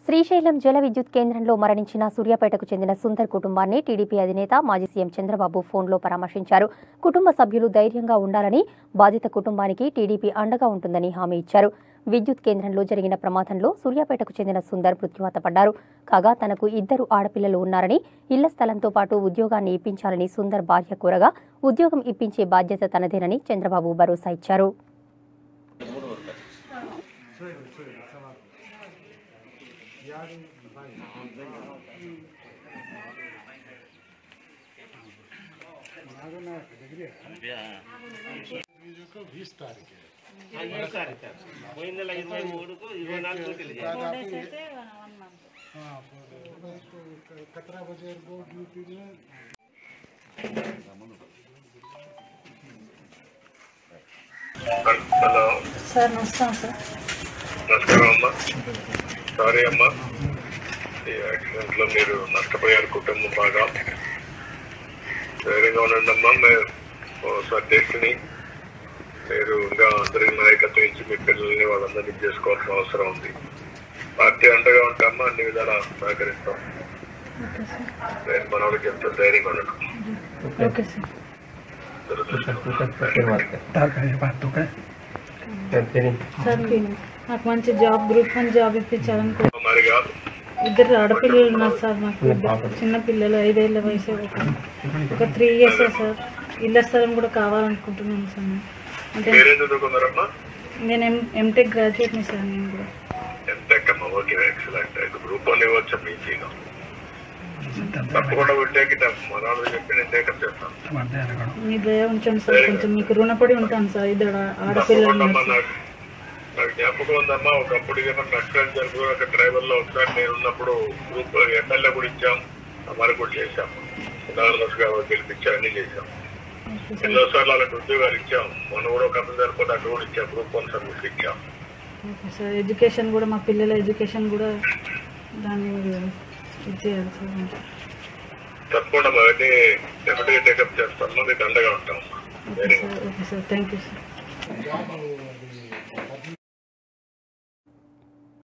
శ్రీశైలం జల విద్యుత్ కేంద్రంలో మరణించిన సూర్యాపేటకు చెందిన సుందర్ కుటుంబాన్ని టీడీపీ అధినేత మాజీ సీఎం చంద్రబాబు ఫోన్లో పరామర్శించారు కుటుంబ సభ్యులు ధైర్యంగా ఉండాలని బాధిత కుటుంబానికి టీడీపీ అండగా ఉంటుందని హామీ ఇచ్చారు విద్యుత్ కేంద్రంలో జరిగిన ప్రమాదంలో సూర్యాపేటకు చెందిన సుందర్ మృత్యువాత పడ్డారు కాగా తనకు ఇద్దరు ఆడపిల్లలు ఉన్నారని ఇళ్ల స్థలంతో పాటు ఉద్యోగాన్ని ఇప్పించాలని సుందర్ భార్య కోరగా ఉద్యోగం ఇప్పించే బాధ్యత తనదేనని చంద్రబాబు భరోసా ఇచ్చారు बीस तारीख है పోయిన నెల ఇరవై మూడుకు ఇరవై నాలుగు తెలియదు हाँ कतरा बजे को ड्यूटी में హలో సార్ నమస్కారం సార్ నమస్కారం అమ్మా సారీ అమ్మా ఈ యాక్సిడెంట్ లో మీరు నష్టపోయారు కుటుంబం బాగా ధైర్యంగా ఉండండి అమ్మా మీరు ఒకసారి డెస్టిని మీరు ఇంకా అందరికి నాయకత్వం ఇచ్చి మీ పిల్లల్ని వాళ్ళందరినీ చేసుకోవాల్సిన అవసరం ఉంది పార్టీ అండగా ఉంటామా అన్ని విధాలా సహకరిస్తాం నేను మనవాళ్ళకి ఎంతో ధైర్యంగా ఉండడం ఓకే సార్ సార్ నాకు మంచి జాబ్ గ్రూప్ వన్ జాబ్ ఇప్పించాలని మరి కాదు ఇద్దరు ఆడపిల్లలు ఉన్నారు సార్ నాకు ఇద్దరు చిన్న పిల్లలు ఐదేళ్ల వయసు ఒక ఒక త్రీ ఇయర్స్ సార్ ఇళ్ళ స్థలం కూడా కావాలనుకుంటున్నాను సార్ నేను. అంటే మీరేం చదువుకున్నారమ్మా నేను ఎం ఎంటెక్ గ్రాడ్యుయేట్ని సార్ నేను కూడా ఎంటెక్ అమ్మ ఓకే ఎక్సలెంట్ అయితే గ్రూప్ వన్ ఇవ్వచ్చు మీ చేయడం తప్పకుండా వింటేకి మన వాళ్ళు చెప్పి నేను టేకప్ చేస్తాను మీ దయ ఉంచండి సార్ కొంచెం మీకు రుణపడి ఉంటాను సార్ ఇద్దరు ఆడపిల్లలు తప్పకుండా ఉన్నారు అమ్మా నాకు నాకు జ్ఞాపకం ఉందమ్మా ఒకప్పుడు ఏమన్నా నక్సల్ జరుగు ఒక డ్రైవర్ లో ఒకసారి నేను ఉన్నప్పుడు గ్రూప్ ఎమ్మెల్యే కూడా ఇచ్చాం మరి కూడా చేశాం నార్మల్స్ గా గెలిపించాం అన్ని చేశాం ఎన్నోసార్లు అలాంటి ఉద్యోగాలు ఇచ్చాం మొన్న కూడా ఒక అతను సరిపోతే అక్కడ కూడా ఇచ్చాం గ్రూప్ వన్ సర్వీస్ ఇచ్చాం ఓకే సార్ ఎడ్యుకేషన్ కూడా మా పిల్లల ఎడ్యుకేషన్ కూడా దాన్ని మీరు ఇది చేయాలి సార్ తప్పకుండా అవన్నీ డెఫినెట్గా టేకప్ చేస్తాం మీకు అండగా ఉంటాం okay sir okay sir thank you sir